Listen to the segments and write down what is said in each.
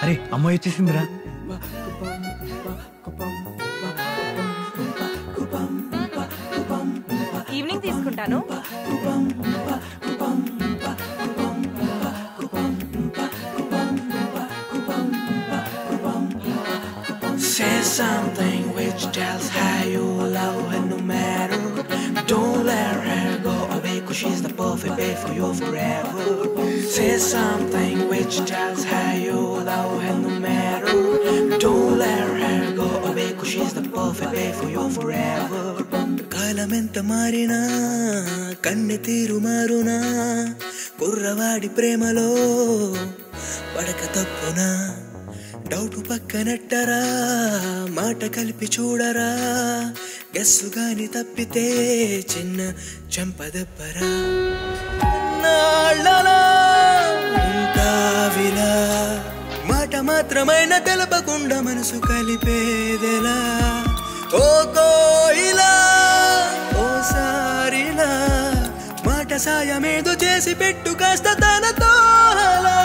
అరే అమ్మాయి వచ్చేసిందిరా ఈవినింగ్ తీసుకుంటాను Say something which tells her you love her no matter. Don't let her go away, cause she's the perfect babe for you forever. Say something which tells her you love her no matter. Don't let her go away, cause she's the perfect babe for you forever. కాలమెంత మారినా కన్నె తీరు మారునా కుర్రవాడి ప్రేమలో పడక తప్పునా doubt పక్కనట్టరా మాట కలిపి చూడరా guess గాని తప్పితే చిన్న చెంపదెబ్బరా నాళ్ళలా ఉంటావిలా మాట మాత్రమైన తెలపకుండా మనసు కలిపేదెలా ఓ కోయిలా ఓసారిలా మాట సాయమేదో చేసి పెట్టు కాస్త తనతో అలా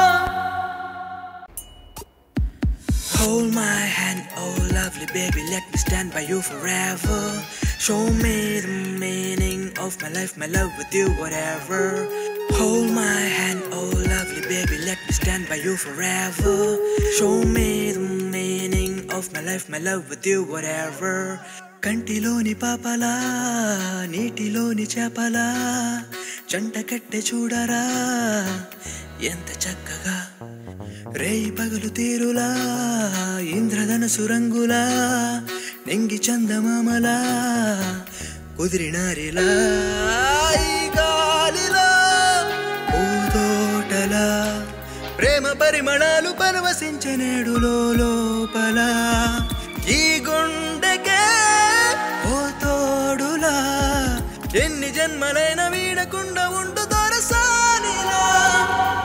Hold my hand, oh lovely baby, let me stand by you forever. Show me the meaning of my life, my love with you, whatever. Hold my hand, oh lovely baby, let me stand by you forever. Show me the meaning of my life, my love with you, whatever. కంటిలోని పాపలా నీటిలోని చేపలా జంట కట్టె చూడరా ఎంత చక్కగా రేయి పగలు తీరులా ఇంద్రధనసు రంగులా నెంగి చందమామలా కుదిరినారిలా ఈ గాలిలా పూతోటలా ప్రేమ పరిమళాలు పరవశించే నేడులో లోపల ఈ గుండెకే ఓ తోడులా ఎన్ని జన్మలైన వీడకుండా ఉండు దొరసానిలా